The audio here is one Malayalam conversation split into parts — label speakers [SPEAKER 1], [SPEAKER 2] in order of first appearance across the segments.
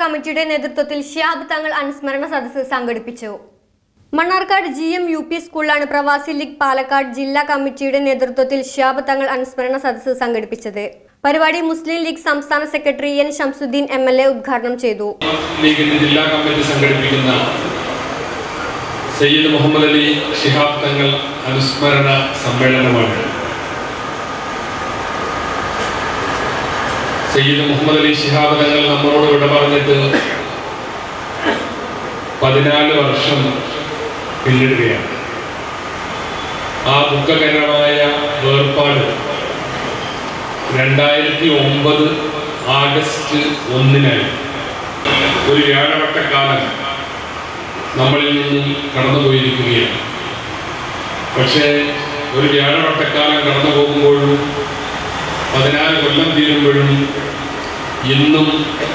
[SPEAKER 1] കമ്മിറ്റിയുടെ നേതൃത്വത്തിൽ ഷിഹാബ് തങ്ങൾ അനുസ്മരണ സദസ്സ് സംഘടിപ്പിച്ചു Mannarkkad G M U P സ്കൂളിലാണ് പ്രവാസി ലീഗ് പാലക്കാട് ജില്ലാ കമ്മിറ്റിയുടെ നേതൃത്വത്തിൽ ഷിഹാബ് തങ്ങൾ അനുസ്മരണ സദസ്സ് സംഘടിപ്പിച്ചത് പരിപാടി മുസ്ലിം ലീഗ് സംസ്ഥാന secretary N Shamsuddin M L A ഉദ്ഘാടനം ചെയ്തു
[SPEAKER 2] ലീഗിന്റെ ജില്ലാ കമ്മിറ്റി സംഘടിപ്പിക്കുന്ന സയ്യിദ് മുഹമ്മദ് അലി ശിഹാബ് തങ്ങൾ അനുസ്മരണ സമ്മേളനമാണ് സയ്യിദ് മുഹമ്മദ് അലി ശിഹാബ് തങ്ങൾ നമ്മളോട് വിട പറഞ്ഞിട്ട് പതിനാല് വർഷം പിന്നിടുകയാണ് ആ ദുഃഖകരമായ വേർപാട് രണ്ടായിരത്തി ഒമ്പത് ആഗസ്റ്റ് ഒന്നിനായി ഒരു വ്യാഴവട്ടക്കാലം നമ്മളിൽ നിന്നും കടന്നുപോയിരിക്കുകയാണ് പക്ഷേ ഒരു വ്യാഴവട്ടക്കാലം കടന്നു പോകുമ്പോഴും പതിനാല് കൊല്ലം തീരുമ്പോഴും ഇന്നും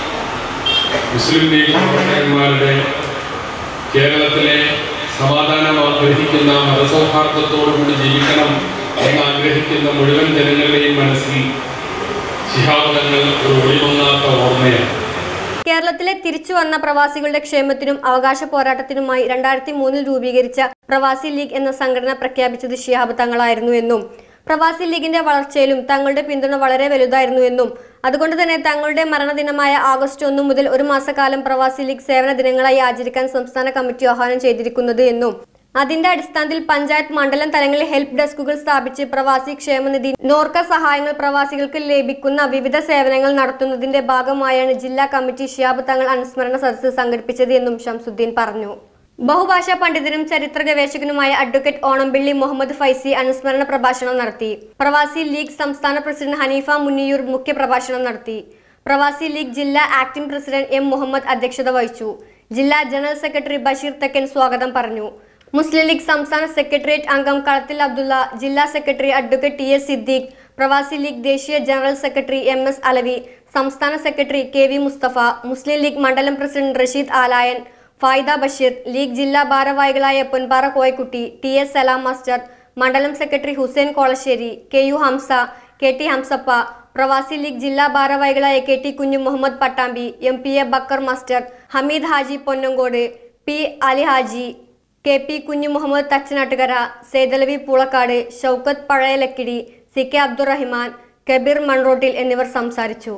[SPEAKER 2] മുസ്ലിം ലീഗ് പ്രവർത്തകന്മാരുടെ കേരളത്തിലെ സമാധാനം ആഗ്രഹിക്കുന്ന മതസൗഹാർദ്ദത്തോടുകൂടി ജീവിക്കണം എന്ന് ആഗ്രഹിക്കുന്ന മുഴുവൻ ജനങ്ങളുടെയും മനസ്സിൽ ശിഹാബ് തങ്ങൾ ഒരു ഒളിമങ്ങാത്ത ഓർമ്മയാണ്
[SPEAKER 1] കേരളത്തിലെ തിരിച്ചു വന്ന പ്രവാസികളുടെ ക്ഷേമത്തിനും അവകാശ പോരാട്ടത്തിനുമായി രണ്ടായിരത്തി മൂന്നിൽ രൂപീകരിച്ച പ്രവാസി ലീഗ് എന്ന സംഘടന പ്രഖ്യാപിച്ചത് ഷിഹാബ് തങ്ങളായിരുന്നു എന്നും പ്രവാസി ലീഗിന്റെ വളർച്ചയിലും തങ്ങളുടെ പിന്തുണ വളരെ വലുതായിരുന്നു എന്നും അതുകൊണ്ട് തന്നെ തങ്ങളുടെ മരണദിനമായ ആഗസ്റ്റ് ഒന്ന് മുതൽ ഒരു മാസക്കാലം പ്രവാസി ലീഗ് സേവന ദിനങ്ങളായി ആചരിക്കാൻ സംസ്ഥാന കമ്മിറ്റി ആഹ്വാനം ചെയ്തിരിക്കുന്നത് എന്നും അതിന്റെ അടിസ്ഥാനത്തിൽ പഞ്ചായത്ത് മണ്ഡലം തലങ്ങളിൽ ഹെൽപ്പ് ഡെസ്കുകൾ സ്ഥാപിച്ച് പ്രവാസി ക്ഷേമനിധി നോർക്ക സഹായങ്ങൾ പ്രവാസികൾക്ക് ലഭിക്കുന്ന വിവിധ സേവനങ്ങൾ നടത്തുന്നതിന്റെ ഭാഗമായാണ് ജില്ലാ കമ്മിറ്റി ഷിയാബ് തങ്ങൾ അനുസ്മരണ സദസ്സ് സംഘടിപ്പിച്ചത് എന്നും ഷംസുദ്ദീൻ പറഞ്ഞു ബഹുഭാഷാ പണ്ഡിതനും ചരിത്ര ഗവേഷകനുമായ അഡ്വക്കേറ്റ് ഓണംപിള്ളി മുഹമ്മദ് ഫൈസി അനുസ്മരണ പ്രഭാഷണം നടത്തി പ്രവാസി ലീഗ് സംസ്ഥാന പ്രസിഡന്റ് ഹനീഫ മുന്നിയൂർ മുഖ്യ പ്രഭാഷണം നടത്തി പ്രവാസി ലീഗ് ജില്ലാ ആക്ടിംഗ് പ്രസിഡന്റ് എം മുഹമ്മദ് അധ്യക്ഷത വഹിച്ചു ജില്ലാ ജനറൽ സെക്രട്ടറി ബഷീർ തെക്കൻ സ്വാഗതം പറഞ്ഞു മുസ്ലിം ലീഗ് സംസ്ഥാന സെക്രട്ടേറിയറ്റ് അംഗം കളത്തിൽ അബ്ദുള്ള ജില്ലാ secretary advocate T S Siddique പ്രവാസി ലീഗ് ദേശീയ general secretary M S Alavi സംസ്ഥാന secretary K V Mustafa Muslim league മണ്ഡലം പ്രസിഡന്റ് റഷീദ് ആലായൻ ഫായിദ ബഷീർ ലീഗ് ജില്ലാ ഭാരവാഹികളായ Ponpara Koyakutty T S Salam master മണ്ഡലം secretary Hussain Kolassery K U Hamsa K T Hamsappa പ്രവാസി ലീഗ് ജില്ലാ ഭാരവാഹികളായ K T Kunju Muhammad Pattambi M P A Bakkar master Hameed Haji Ponnangode P Ali Haji K P Kunju Muhammad Thachanattukara Sethalavi Poolakkad Shoukath Pazhayalakkidi C K Abdurahiman Kabeer മൺറോട്ടിൽ എന്നിവർ സംസാരിച്ചു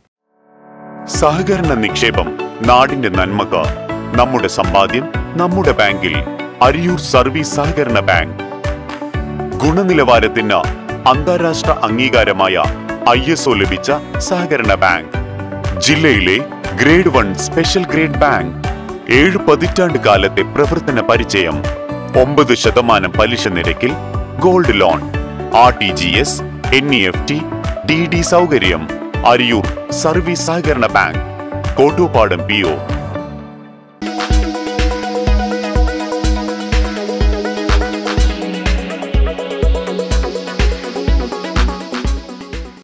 [SPEAKER 3] സഹകരണ നിക്ഷേപം നാടിന്റെ നന്മക്ക് നമ്മുടെ സമ്പാദ്യം നമ്മുടെ ബാങ്കിൽ അരിയൂർ സർവീസ് സഹകരണ ബാങ്ക് ഗുണനിലവാരത്തിന് അന്താരാഷ്ട്ര അംഗീകാരമായ ഐ എസ് ഒ ലഭിച്ച സഹകരണ ബാങ്ക് ജില്ലയിലെ grade one special grade bank ഏഴ് പതിറ്റാണ്ട് കാലത്തെ പ്രവർത്തന പരിചയം ഒമ്പത് ശതമാനം പലിശ നിരക്കിൽ gold loan R T G S N E F T D D സൗകര്യം അരിയൂർ സർവീസ് സഹകരണ ബാങ്ക് കോട്ടൂപ്പാടം പി ഒ